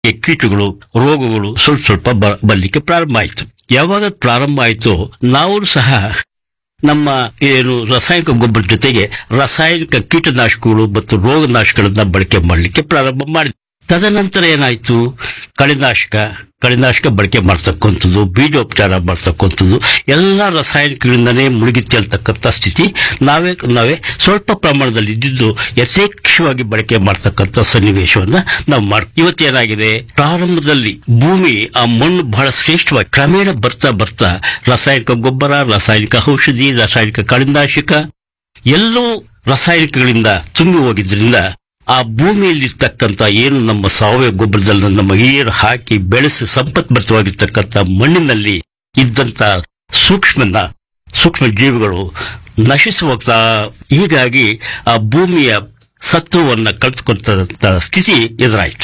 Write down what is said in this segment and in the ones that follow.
ಈ ಕೀಟಗಳು ರೋಗಗಳು ಸ್ವಲ್ಪ ಸ್ವಲ್ಪ ಬ- ಬರ್ಲಿಕ್ಕೆ ಪ್ರಾರಂಭ ಆಯ್ತು ಯಾವಾಗ ಪ್ರಾರಂಭ ಆಯ್ತು ನಾವು ಸಹ ನಮ್ಮ ಏನು ರಾಸಾಯನಿಕ ಗೊಬ್ಬರ ಜೊತೆಗೆ ರಾಸಾಯನಿಕ ಕೀಟನಾಶಕಗಳು ಮತ್ತು ರೋಗನಾಶಕಗಳನ್ನ ಬಳಕೆ ಮಾಡಲಿಕ್ಕೆ ಪ್ರಾರಂಭ ಮಾಡಿದ್ವಿ ತದನಂತರ ಏನಾಯ್ತು ಕಳೆನಾಶಕ ಕಳೆನಾಶಕ ಬಳಕೆ ಮಾಡ್ತಕ್ಕಂಥದ್ದು ಬೀಜೋಪಚಾರ ಮಾಡ್ತಕ್ಕಂಥದ್ದು ಎಲ್ಲ ರಾಸಾಯನಿಕಗಳಿಂದನೇ ಮುಳುಗಿ ತೇಲ್ತಕ್ಕಂಥ ಸ್ಥಿತಿ ನಾವೇ ನಾವೇ ಸ್ವಲ್ಪ ಪ್ರಮಾಣದಲ್ಲಿ ಇದ್ದಿದ್ದು ಯಥೇಚ್ಛವಾಗಿ ಬಳಕೆ ಮಾಡ್ತಕ್ಕಂಥ ಸನ್ನಿವೇಶವನ್ನ ನಾವು ಮಾಡ್ ಇವತ್ತೇನಾಗಿದೆ ಪ್ರಾರಂಭದಲ್ಲಿ ಭೂಮಿ ಆ ಮಣ್ಣು ಬಹಳ ಶ್ರೇಷ್ಠವಾಗಿ ಕ್ರಮೇಣ ಬರ್ತಾ ಬರ್ತಾ ರಾಸಾಯನಿಕ ಗೊಬ್ಬರ ರಾಸಾಯನಿಕ ಔಷಧಿ ರಾಸಾಯನಿಕ ಕಳೆನಾಶಕ ಎಲ್ಲವೂ ರಾಸಾಯನಿಕಗಳಿಂದ ತುಂಬಿ ಹೋಗಿದ್ರಿಂದ ಆ ಭೂಮಿಯಲ್ಲಿರ್ತಕ್ಕಂಥ ಏನು ನಮ್ಮ ಸಾವಯವ ಗೊಬ್ಬರದಲ್ಲಿ ನಮ್ಮ ಹಿರಿಯರು ಹಾಕಿ ಬೆಳೆಸಿ ಸಂಪತ್ಭರಿತವಾಗಿರ್ತಕ್ಕಂಥ ಮಣ್ಣಿನಲ್ಲಿ ಇದ್ದಂತ ಸೂಕ್ಷ್ಮನ ಸೂಕ್ಷ್ಮ ಜೀವಿಗಳು ನಶಿಸಿ ಹೋಗ್ತಾ ಹೀಗಾಗಿ ಆ ಭೂಮಿಯ ಸತ್ವವನ್ನ ಕಳೆದುಕೊಂತ ಸ್ಥಿತಿ ಎದುರಾಯಿತು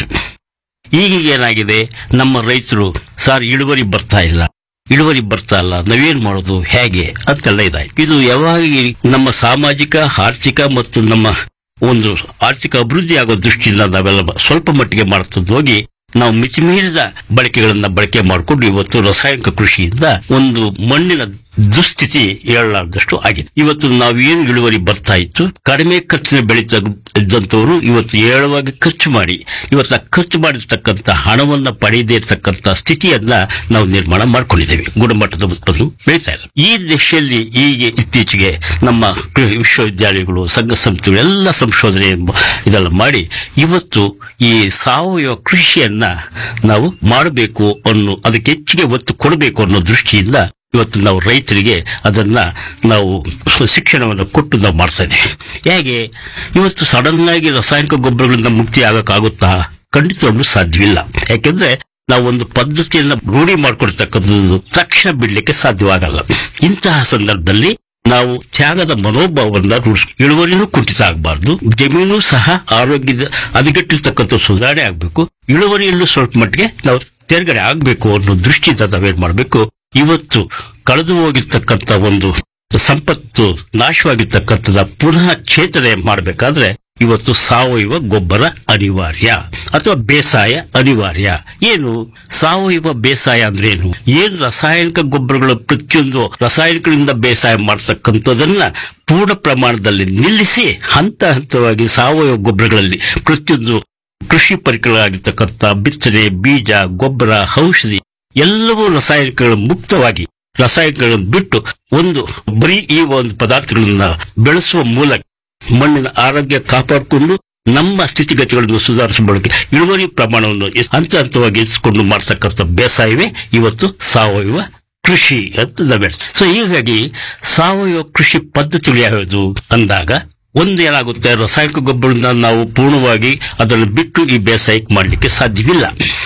ಈಗೀಗ ಏನಾಗಿದೆ ನಮ್ಮ ರೈತರು ಸಾರ್ ಇಳುವರಿ ಬರ್ತಾ ಇಲ್ಲ ಇಳುವರಿ ಬರ್ತಾ ಇಲ್ಲ ನಾವೇನ್ ಮಾಡೋದು ಹೇಗೆ ಅಂತೆಲ್ಲ ಇದಾಯ್ತು ಇದು ಯಾವಾಗ ಈ ನಮ್ಮ ಸಾಮಾಜಿಕ ಆರ್ಥಿಕ ಮತ್ತು ನಮ್ಮ ಒಂದು ಆರ್ಥಿಕ ಅಭಿವೃದ್ಧಿ ಆಗೋ ದೃಷ್ಟಿಯಿಂದ ನಾವೆಲ್ಲ ಸ್ವಲ್ಪ ಮಟ್ಟಿಗೆ ಮಾಡ್ತದ್ದು ಹೋಗಿ ನಾವು ಮಿತಿಮೀರಿದ ಬಳಕೆಗಳನ್ನ ಬಳಕೆ ಮಾಡಿಕೊಂಡು ಇವತ್ತು ರಾಸಾಯನಿಕ ಕೃಷಿಯಿಂದ ಒಂದು ಮಣ್ಣಿನ ದುಸ್ಥಿತಿ ಹೇಳಲಾರ್ದಷ್ಟು ಆಗಿದೆ ಇವತ್ತು ನಾವು ಏನು ಇಳುವರಿ ಬರ್ತಾ ಇತ್ತು ಕಡಿಮೆ ಖರ್ಚಿನ ಬೆಳೀತಾ ಇದ್ದಂಥವ್ರು ಇವತ್ತು ಏಳವಾಗಿ ಖರ್ಚು ಮಾಡಿ ಇವತ್ತು ಆ ಖರ್ಚು ಮಾಡಿರ್ತಕ್ಕಂಥ ಹಣವನ್ನ ಪಡೆಯದೇ ಇರ್ತಕ್ಕಂಥ ಸ್ಥಿತಿಯನ್ನ ನಾವು ನಿರ್ಮಾಣ ಮಾಡ್ಕೊಂಡಿದ್ದೇವೆ ಗುಣಮಟ್ಟದ ಉತ್ಪನ್ನ ಬೆಳೀತಾ ಇದೆ ಈ ದಿಶೆಯಲ್ಲಿ ಈಗ ಇತ್ತೀಚೆಗೆ ನಮ್ಮ ಕೃ- ವಿಶ್ವವಿದ್ಯಾಲಯಗಳು ಸಂಘ ಸಂಸ್ಥೆಗಳು ಎಲ್ಲ ಸಂಶೋಧನೆ ಮ- ಇದೆಲ್ಲ ಮಾಡಿ ಇವತ್ತು ಈ ಸಾವಯವ ಕೃಷಿಯನ್ನ ನಾವು ಮಾಡಬೇಕು ಅನ್ನೋ ಅದಕ್ಕೆ ಹೆಚ್ಚಿಗೆ ಒತ್ತು ಕೊಡಬೇಕು ಅನ್ನೋ ದೃಷ್ಟಿಯಿಂದ ಇವತ್ತು ನಾವು ರೈತರಿಗೆ ಅದನ್ನ ನಾವು ಸ- ಶಿಕ್ಷಣವನ್ನು ಕೊಟ್ಟು ನಾವು ಮಾಡ್ತಾ ಇದ್ದೀವಿ ಹೇಗೆ ಇವತ್ತು ಸಡನ್ ಆಗಿ ರಾಸಾಯನಿಕ ಗೊಬ್ಬರಗಳಿಂದ ಮುಕ್ತಿ ಆಗಕ್ಕಾಗುತ್ತಾ ಖಂಡಿತವಾಗ್ಲೂ ಸಾಧ್ಯವಿಲ್ಲ ಯಾಕೆಂದ್ರೆ ನಾವು ಒಂದು ಪದ್ಧತಿಯನ್ನ ರೂಢಿ ಮಾಡ್ಕೊಳ್ತಕ್ಕಂಥದ್ದು ತಕ್ಷಣ ಬಿಡ್ಲಿಕ್ಕೆ ಸಾಧ್ಯವಾಗಲ್ಲ ಇಂತಹ ಸಂದರ್ಭದಲ್ಲಿ ನಾವು ತ್ಯಾಗದ ಮನೋಭಾವವನ್ನ ರೂಢಿಸ್ ಇಳುವರಿನೂ ಕುಂಠಿತ ಆಗಬಾರ್ದು ಜಮೀನು ಸಹ ಆರೋಗ್ಯದ ಹದಗೆಟ್ಟಿರ್ತಕ್ಕಂಥ ಸುಧಾರಣೆ ಆಗಬೇಕು ಇಳುವರಿಯಲ್ಲೂ ಸ್ವಲ್ಪ ಮಟ್ಟಿಗೆ ನಾವು ತೇರ್ಗಡೆ ಆಗಬೇಕು ಅನ್ನೋ ದೃಷ್ಟಿಯಿಂದ ನಾವೇನ್ ಮಾಡಬೇಕು ಇವತ್ತು ಕಳೆದು ಹೋಗಿರ್ತಕ್ಕಂಥ ಒಂದು ಸಂಪತ್ತು ನಾಶವಾಗಿರ್ತಕ್ಕಂಥದ ಪುನಃ ಚೇತನೆ ಮಾಡಬೇಕಾದ್ರೆ ಇವತ್ತು ಸಾವಯವ ಗೊಬ್ಬರ ಅನಿವಾರ್ಯ ಅಥವಾ ಬೇಸಾಯ ಅನಿವಾರ್ಯ ಏನು ಸಾವಯವ ಬೇಸಾಯ ಅಂದ್ರೆ ಏನು ಏನು ರಾಸಾಯನಿಕ ಗೊಬ್ಬರಗಳು ಪ್ರತಿಯೊಂದು ರಾಸಾಯನಿಕಗಳಿಂದ ಬೇಸಾಯ ಮಾಡ್ತಕ್ಕಂಥದನ್ನ ಪೂರ್ಣ ಪ್ರಮಾಣದಲ್ಲಿ ನಿಲ್ಲಿಸಿ ಹಂತ ಹಂತವಾಗಿ ಸಾವಯವ ಗೊಬ್ಬರಗಳಲ್ಲಿ ಪ್ರತಿಯೊಂದು ಕೃಷಿ ಪರಿಕರಗಳಾಗಿರ್ತಕ್ಕಂಥ ಬಿತ್ತನೆ ಬೀಜ ಗೊಬ್ಬರ ಔಷಧಿ ಎಲ್ಲವೂ ರಾಸಾಯನಿಕಗಳ ಮುಕ್ತವಾಗಿ ರಾಸಾಯನಿಕಗಳನ್ನು ಬಿಟ್ಟು ಒಂದು ಬರೀ ಈ ಒಂದು ಪದಾರ್ಥಗಳನ್ನ ಬೆಳೆಸುವ ಮೂಲಕ ಮಣ್ಣಿನ ಆರೋಗ್ಯ ಕಾಪಾಡಿಕೊಂಡು ನಮ್ಮ ಸ್ಥಿತಿಗತಿಗಳನ್ನು ಸುಧಾರಿಸಬಳಕೆ ಇಳುವರಿ ಪ್ರಮಾಣವನ್ನು ಎಸ್- ಹಂತ ಹಂತವಾಗಿ ಹೆಚ್ಚಿಕೊಂಡು ಮಾಡ್ತಕ್ಕಂಥ ಬೇಸಾಯವೇ ಇವತ್ತು ಸಾವಯವ ಕೃಷಿ ಅಂತ ನಾವ್ ಸೊ ಹೀಗಾಗಿ ಸಾವಯವ ಕೃಷಿ ಪದ್ಧತಿಗಳು ಯಾವ್ಯಾವುದು ಅಂದಾಗ ಒಂದು ಏನಾಗುತ್ತೆ ರಾಸಾಯನಿಕ ಗೊಬ್ಬರದಿಂದ ನಾವು ಪೂರ್ಣವಾಗಿ ಅದನ್ನು ಬಿಟ್ಟು ಈ ಬೇಸಾಯಕ್ಕೆ ಮಾಡಲಿಕ್ಕೆ ಸಾಧ್ಯವಿಲ್ಲ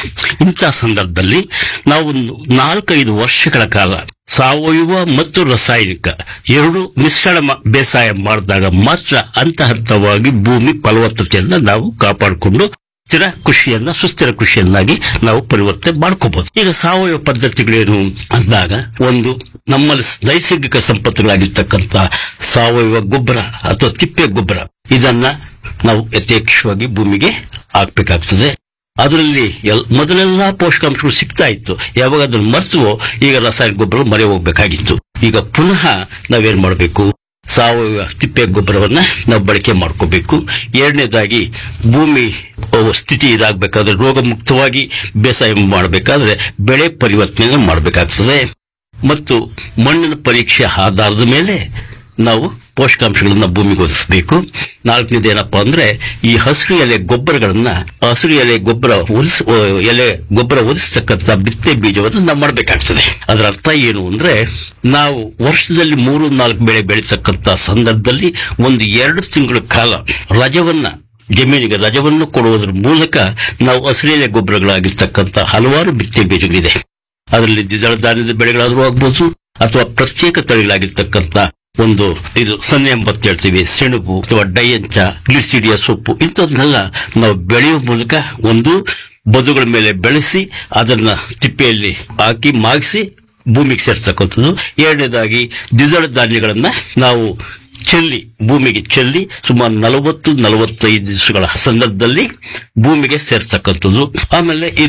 ಇಂಥ ಸಂದರ್ಭದಲ್ಲಿ ನಾವು ಒಂದು ನಾಲ್ಕೈದು ವರ್ಷಗಳ ಕಾಲ ಸಾವಯವ ಮತ್ತು ರಾಸಾಯನಿಕ ಎರಡು ಮಿಶ್ರಣ ಮ- ಬೇಸಾಯ ಮಾಡಿದಾಗ ಮಾತ್ರ ಹಂತ ಹಂತವಾಗಿ ಭೂಮಿ ಫಲವತ್ತತೆಯನ್ನ ನಾವು ಕಾಪಾಡಿಕೊಂಡು ಸ್ಥಿರ ಕೃಷಿಯನ್ನ ಸುಸ್ಥಿರ ಕೃಷಿಯನ್ನಾಗಿ ನಾವು ಪರಿವರ್ತನೆ ಮಾಡ್ಕೋಬಹುದು ಈಗ ಸಾವಯವ ಪದ್ಧತಿಗಳೇನು ಅಂದಾಗ ಒಂದು ನಮ್ಮಲ್ಲಿ ನೈಸರ್ಗಿಕ ಸಂಪತ್ತುಗಳಾಗಿರ್ತಕ್ಕಂಥ ಸಾವಯವ ಗೊಬ್ಬರ ಅಥವಾ ತಿಪ್ಪೆ ಗೊಬ್ಬರ ಇದನ್ನ ನಾವು ಯಥೇಚ್ಛವಾಗಿ ಭೂಮಿಗೆ ಹಾಕ್ಬೇಕಾಗ್ತದೆ ಅದರಲ್ಲಿ ಎಲ್ ಮೊದಲೆಲ್ಲ ಪೋಷಕಾಂಶಗಳು ಸಿಗ್ತಾ ಇತ್ತು ಯಾವಾಗ ಅದನ್ನು ಮರೆಸುವೋ ಈಗ ರಾಸಾಯನಿಕ ಗೊಬ್ಬರ ಮರೆ ಹೋಗ್ಬೇಕಾಗಿತ್ತು ಈಗ ಪುನಃ ನಾವೇನ್ ಮಾಡಬೇಕು ಸಾವಯವ ತಿಪ್ಪೆ ಗೊಬ್ಬರವನ್ನ ನಾವು ಬಳಕೆ ಮಾಡ್ಕೋಬೇಕು ಎರಡನೇದಾಗಿ ಭೂಮಿ ಅಹ್, ಸ್ಥಿತಿ ಇದಾಗಬೇಕಾದ್ರೆ ರೋಗ ಮುಕ್ತವಾಗಿ ಬೇಸಾಯ ಮಾಡಬೇಕಾದ್ರೆ ಬೆಳೆ ಪರಿವರ್ತನೆ ಮಾಡಬೇಕಾಗ್ತದೆ ಮತ್ತು ಮಣ್ಣಿನ ಪರೀಕ್ಷೆ ಆಧಾರದ ಮೇಲೆ ನಾವು ಪೋಷಕಾಂಶಗಳನ್ನ ಭೂಮಿಗೆ ಒದಗಿಸಬೇಕು ನಾಲ್ಕನೇದು ಏನಪ್ಪಾ ಅಂದ್ರೆ ಈ ಹಸಿರು ಎಲೆ ಗೊಬ್ಬರಗಳನ್ನ ಹಸಿರು ಎಲೆ ಗೊಬ್ಬರ ಒದಿಸ್ ಎಲೆ ಗೊಬ್ಬರ ಒದಿಸ್ತಕ್ಕಂಥ ಬಿತ್ತೆ ಬೀಜವನ್ನು ನಾವು ಮಾಡಬೇಕಾಗ್ತದೆ ಅದರ ಅರ್ಥ ಏನು ಅಂದ್ರೆ ನಾವು ವರ್ಷದಲ್ಲಿ ಮೂರು ನಾಲ್ಕು ಬೆಳೆ ಬೆಳೀತಕ್ಕಂಥ ಸಂದರ್ಭದಲ್ಲಿ ಒಂದು ಎರಡು ತಿಂಗಳ ಕಾಲ ರಜವನ್ನ ಜಮೀನಿಗೆ ರಜವನ್ನು ಕೊಡುವುದರ ಮೂಲಕ ನಾವು ಹಸಿರೆಲೆ ಗೊಬ್ಬರಗಳಾಗಿರ್ತಕ್ಕಂಥ ಹಲವಾರು ಬಿತ್ತೆ ಬೀಜಗಳಿದೆ ಅದರಲ್ಲಿ ದ್ವಿದಳ ಧಾನ್ಯದ ಬೆಳೆಗಳಾದ್ರೂ ಆಗ್ಬೋದು ಅಥವಾ ಪ್ರತ್ಯೇಕ ತಳಿಗಳಾಗಿರ್ತಕ್ಕಂಥ ಒಂದು ಇದು ಸೊನ್ನೆ ಎಂಬತ್ತು ಹೇಳ್ತೀವಿ ಸೆಣಬು ಅಥವಾ ಡೈಯಂಚ ಗ್ಲಿಸಿಡಿಯ ಸೊಪ್ಪು ಇಂಥದನ್ನೆಲ್ಲ ನಾವು ಬೆಳೆಯುವ ಮೂಲಕ ಒಂದು ಬದುಗಳ ಮೇಲೆ ಬೆಳೆಸಿ ಅದನ್ನ ತಿಪ್ಪೆಯಲ್ಲಿ ಹಾಕಿ ಮಾಗಿಸಿ ಭೂಮಿಗೆ ಸೇರ್ತಕ್ಕಂಥದ್ದು ಎರಡನೇದಾಗಿ ದ್ವಿದಳ ಧಾನ್ಯಗಳನ್ನ ನಾವು ಚೆಲ್ಲಿ ಭೂಮಿಗೆ ಚೆಲ್ಲಿ ಸುಮಾರು ನಲವತ್ತು ನಲವತ್ತೈದು ದಿವಸಗಳ ಸಂದರ್ಭದಲ್ಲಿ ಭೂಮಿಗೆ ಸೇರ್ತಕ್ಕಂಥದ್ದು ಆಮೇಲೆ